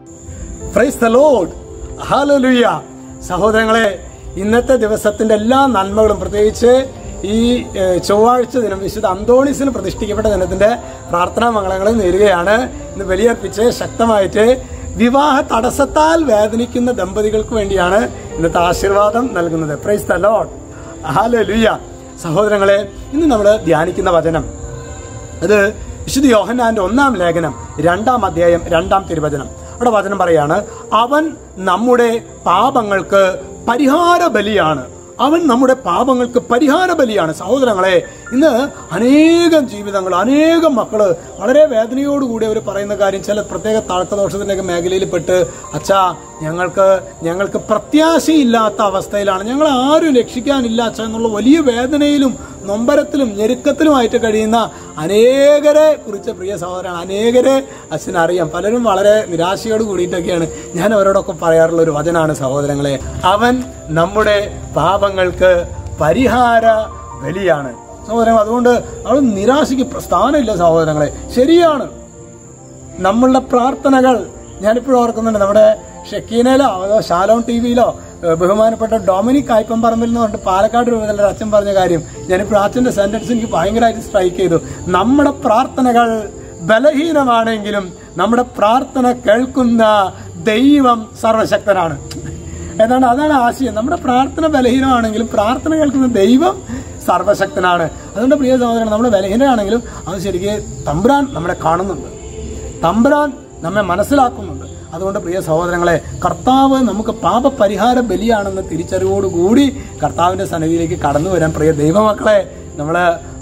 praise the load ഹാലലുയ്യ സഹോദരങ്ങളെ ഇന്നത്തെ ദിവസത്തിന്റെ എല്ലാ നന്മകളും പ്രത്യേകിച്ച് ഈ ഏഹ്, ചൊവ്വാഴ്ച ദിനം വിശുദ്ധ അന്തോണിസിന് പ്രതിഷ്ഠിക്കപ്പെട്ട ദിനത്തിന്റെ പ്രാർത്ഥനാ മംഗളങ്ങൾ നേരുകയാണ് ഇന്ന് ബലിയർപ്പിച്ച് ശക്തമായിട്ട് വിവാഹ തടസ്സത്താൽ വേദനിക്കുന്ന ദമ്പതികൾക്ക് വേണ്ടിയാണ് ഇന്നത്തെ ആശീർവാദം നൽകുന്നത് പ്രൈസ് ദ ലോഡ് ഹാലലുയ്യ സഹോദരങ്ങളെ ഇന്ന് നമ്മൾ ധ്യാനിക്കുന്ന വചനം അത് വിശുദ്ധ യോഹന്നാന്റെ ഒന്നാം ലേഖനം രണ്ടാം അധ്യായം രണ്ടാം തിരുവചനം അവിടെ വചനം പറയാണ് അവൻ നമ്മുടെ പാപങ്ങൾക്ക് പരിഹാര ബലിയാണ് അവൻ നമ്മുടെ പാപങ്ങൾക്ക് പരിഹാര ബലിയാണ് സഹോദരങ്ങളെ ഇന്ന് അനേകം ജീവിതങ്ങൾ അനേകം മക്കള് വളരെ വേദനയോടുകൂടി അവർ പറയുന്ന കാര്യം ചില പ്രത്യേക തഴക്കദോഷത്തിന്റെ ഒക്കെ മേഖലയിൽ പെട്ട് അച്ഛാ ഞങ്ങൾക്ക് ഞങ്ങൾക്ക് പ്രത്യാശയില്ലാത്ത അവസ്ഥയിലാണ് ഞങ്ങൾ ആരും രക്ഷിക്കാനില്ല അച്ഛ എന്നുള്ള വലിയ വേദനയിലും നൊമ്പരത്തിലും ഞെരുക്കത്തിലുമായിട്ട് കഴിയുന്ന അനേകരെ കുറിച്ച് പ്രിയ സഹോദരൻ അനേകരെ അച്ഛൻ അറിയാം പലരും വളരെ നിരാശയോട് കൂടിയിട്ടൊക്കെയാണ് ഞാൻ അവരോടൊക്കെ പറയാറുള്ള ഒരു വചനാണ് സഹോദരങ്ങളെ അവൻ നമ്മുടെ പാപങ്ങൾക്ക് പരിഹാര ബലിയാണ് സഹോദരങ്ങൾ അതുകൊണ്ട് അവൾ നിരാശയ്ക്ക് സ്ഥാനമില്ല സഹോദരങ്ങളെ ശരിയാണ് നമ്മളുടെ പ്രാർത്ഥനകൾ ഞാനിപ്പോഴും ഓർക്കുന്നുണ്ട് നമ്മുടെ ഷെക്കീനയിലോ അതോ ഷാലോൺ ടി വിയിലോ ബഹുമാനപ്പെട്ട ഡൊമിനിക് ആയിപ്പംപറമ്പിൽ എന്ന് പറഞ്ഞിട്ട് പാലക്കാട് രൂപതയുടെ അച്ഛൻ പറഞ്ഞ കാര്യം ഞാനിപ്പോൾ അച്ഛന്റെ സെന്റൻസ് എനിക്ക് ഭയങ്കരമായിട്ട് സ്ട്രൈക്ക് ചെയ്തു നമ്മുടെ പ്രാർത്ഥനകൾ ബലഹീനമാണെങ്കിലും നമ്മുടെ പ്രാർത്ഥന കേൾക്കുന്ന ദൈവം സർവശക്തനാണ് ഏതാണ്ട് അതാണ് ആശയം നമ്മുടെ പ്രാർത്ഥന ബലഹീനമാണെങ്കിലും പ്രാർത്ഥന കേൾക്കുന്ന ദൈവം സർവശക്തനാണ് അതുകൊണ്ട് പ്രിയ സഹോദരൻ നമ്മൾ ബലഹീനരാണെങ്കിലും അത് ശരിക്കും തമ്പുരാൻ നമ്മളെ കാണുന്നുണ്ട് തമ്പുരാൻ നമ്മെ മനസ്സിലാക്കുന്നുണ്ട് അതുകൊണ്ട് പ്രിയ സഹോദരങ്ങളെ കർത്താവ് നമുക്ക് പാപപരിഹാര ബലിയാണെന്ന തിരിച്ചറിവോടുകൂടി കർത്താവിന്റെ സന്നിധിയിലേക്ക് കടന്നു വരാൻ പ്രിയ ദൈവമക്കളെ നമ്മൾ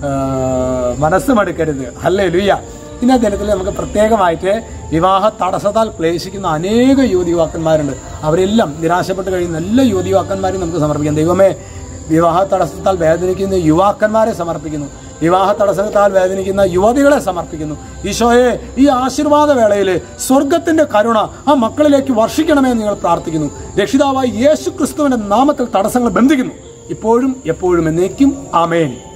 മനസ്സ് മടുക്കരുത് അല്ലേ ലുയ്യ ഇന്ന ദിനത്തിൽ നമുക്ക് പ്രത്യേകമായിട്ട് വിവാഹ തടസ്സത്താൽ ക്ലേശിക്കുന്ന അനേക യുവതി യുവാക്കന്മാരുണ്ട് അവരെല്ലാം നിരാശപ്പെട്ട് കഴിയുന്ന എല്ലാ യുവതി യുവാക്കന്മാരെയും നമുക്ക് സമർപ്പിക്കാം ദൈവമേ വിവാഹ തടസ്സത്താൽ വേദനിക്കുന്ന യുവാക്കന്മാരെ സമർപ്പിക്കുന്നു വിവാഹ തടസ്സത്താൽ വേദനിക്കുന്ന യുവതികളെ സമർപ്പിക്കുന്നു ഈശോയെ ഈ ആശീർവാദ വേളയിൽ സ്വർഗത്തിന്റെ കരുണ ആ മക്കളിലേക്ക് വർഷിക്കണമേ എന്ന് നിങ്ങൾ പ്രാർത്ഥിക്കുന്നു രക്ഷിതാവായി യേശു ക്രിസ്തുവിന്റെ നാമത്തിൽ തടസ്സങ്ങൾ ബന്ധിക്കുന്നു ഇപ്പോഴും എപ്പോഴും എന്നേക്കും ആമേൻ